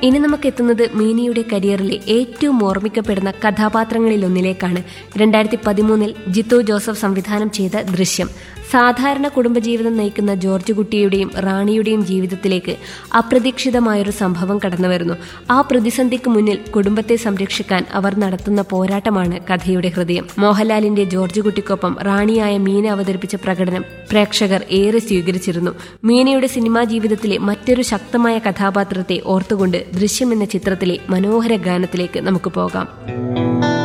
ഇനി നമുക്ക് എത്തുന്നത് മീനയുടെ കരിയറിലെ ഏറ്റവും ഓർമ്മിക്കപ്പെടുന്ന കഥാപാത്രങ്ങളിലൊന്നിലേക്കാണ് രണ്ടായിരത്തി പതിമൂന്നിൽ ജിത്തു ജോസഫ് സംവിധാനം ചെയ്ത ദൃശ്യം സാധാരണ കുടുംബജീവിതം നയിക്കുന്ന ജോർജ് കുട്ടിയുടെയും റാണിയുടെയും ജീവിതത്തിലേക്ക് അപ്രതീക്ഷിതമായൊരു സംഭവം കടന്നുവരുന്നു ആ പ്രതിസന്ധിക്ക് മുന്നിൽ കുടുംബത്തെ സംരക്ഷിക്കാൻ അവർ നടത്തുന്ന പോരാട്ടമാണ് കഥയുടെ ഹൃദയം മോഹൻലാലിന്റെ ജോർജ് കുട്ടിക്കൊപ്പം റാണിയായ മീന അവതരിപ്പിച്ച പ്രകടനം പ്രേക്ഷകർ ഏറെ സ്വീകരിച്ചിരുന്നു മീനയുടെ സിനിമാ ജീവിതത്തിലെ മറ്റൊരു ശക്തമായ കഥാപാത്രത്തെ ഓർത്തുകൊണ്ട് ദൃശ്യം എന്ന ചിത്രത്തിലെ മനോഹര ഗാനത്തിലേക്ക് നമുക്ക് പോകാം